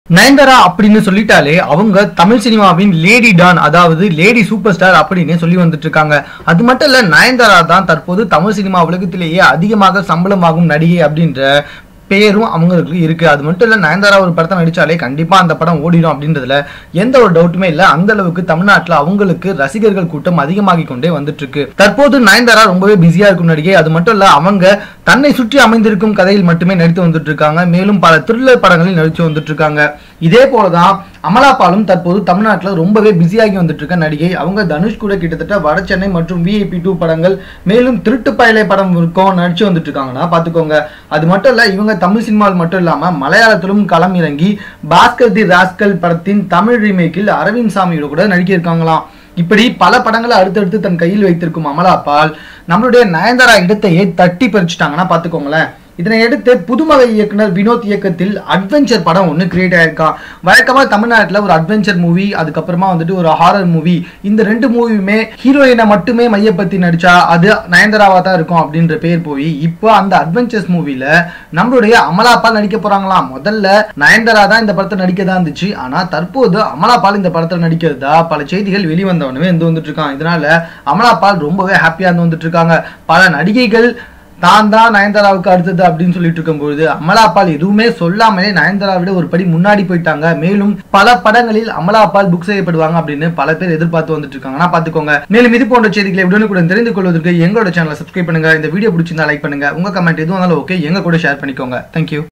நயன்தாரா அப்படின்னு சொல்லிட்டாலே அவங்க தமிழ் சினிமாவின் லேடி டான் அதாவது லேடி சூப்பர் ஸ்டார் அப்படின்னு சொல்லி வந்துட்டு இருக்காங்க அது மட்டும் இல்ல நயன்தாரா தான் தற்போது தமிழ் சினிமா உலகத்திலேயே அதிகமாக சம்பளமாகும் நடிகை அப்படின்ற பேரும் அவங்களுக்கு இருக்கு அது மட்டும் இல்ல நயன்தாரா ஒரு படத்தை நடிச்சாலே கண்டிப்பா அந்த படம் ஓடிடும் அப்படின்றதுல எந்த ஒரு டவுட்டுமே இல்ல அந்த அளவுக்கு தமிழ்நாட்டுல அவங்களுக்கு ரசிகர்கள் கூட்டம் அதிகமாகி கொண்டே வந்துட்டு இருக்கு தற்போது நயன்தாரா ரொம்பவே பிஸியா இருக்கும் நடிகை அது மட்டும் இல்ல அவங்க தன்னை சுற்றி அமைந்திருக்கும் கதையில் மட்டுமே நடித்து வந்துட்டு இருக்காங்க மேலும் பல த்ரில்லர் படங்களில் நடித்து வந்துட்டு இருக்காங்க இதே போலதான் அமலா பாலும் தற்போது தமிழ்நாட்டில் ரொம்பவே பிஸியாகி வந்துட்டு இருக்க நடிகை அவங்க தனுஷ் கூட கிட்டத்தட்ட வட சென்னை மற்றும் விஐபி டூ படங்கள் மேலும் திருட்டு பயலை படம் இருக்கும் நடிச்சு வந்துட்டு இருக்காங்கன்னா பாத்துக்கோங்க அது மட்டும் இல்ல இவங்க தமிழ் சினிமாவில் மட்டும் இல்லாம மலையாளத்திலும் களம் இறங்கி பாஸ்கர் தி ராஸ்கல் படத்தின் தமிழ் ரீமேக்கில் அரவிந்த் சாமியோட கூட நடிக்க இருக்காங்களாம் இப்படி பல படங்களை அடுத்தடுத்து தன் கையில் வைத்திருக்கும் அமலா பால் நம்மளுடைய நயன்தாரா இடத்தையே தட்டி பறிச்சுட்டாங்கன்னா பாத்துக்கோங்களேன் இதனை அடுத்து புதுமகை இயக்குனர் வினோத் இயக்கத்தில் அட்வென்ச்சர் படம் ஒன்று கிரியேட் ஆயிருக்கான் வழக்கமாக தமிழ்நாட்டில் ஒரு அட்வென்ச்சர் மூவி அதுக்கப்புறமா வந்துட்டு ஒரு ஹாரர் மூவி இந்த ரெண்டு மூவியுமே ஹீரோயினை மட்டுமே மையப்படுத்தி நடிச்சா அது நயன்தாராவா தான் இருக்கும் அப்படின்ற பேர் போய் இப்போ அந்த அட்வென்ச்சர்ஸ் மூவில நம்மளுடைய அமலாபால் நடிக்க போறாங்களாம் முதல்ல நயன்தாரா தான் இந்த படத்தை நடிக்க தான் இருந்துச்சு ஆனா தற்போது அமலாபால் இந்த படத்தில் நடிக்கிறதா பல செய்திகள் வெளிவந்தவனவே இருந்து வந்துட்டு இருக்கான் இதனால அமலாபால் ரொம்பவே ஹாப்பியா இருந்து வந்துட்டு இருக்காங்க பல நடிகைகள் தான் தான் நயன்தாராவுக்கு அடுத்தது அப்படின்னு சொல்லிட்டு இருக்கும்போது அமலாபால் எதுவுமே சொல்லாமலே நயன்தாரா விட ஒரு படி முன்னாடி போயிட்டாங்க மேலும் பல படங்களில் அமலாபால் புக் செய்யப்படுவாங்க அப்படின்னு பல பேர் எதிர்பார்த்து வந்துட்டு இருக்காங்க நான் பாத்துக்கோங்க மேலும் இது போன்ற செய்திகளை உடனுக்குடன் தெரிந்து கொள்வதற்கு எங்களோட சேனலை சப்ஸ்கிரைப் பண்ணுங்க இந்த வீடியோ பிடிச்சிருந்தா லைக் பண்ணுங்க உங்க கமெண்ட் எதுவும் இருந்தாலும் ஓகே எங்க கூட ஷேர் பண்ணிக்கோங்க தேங்க்யூ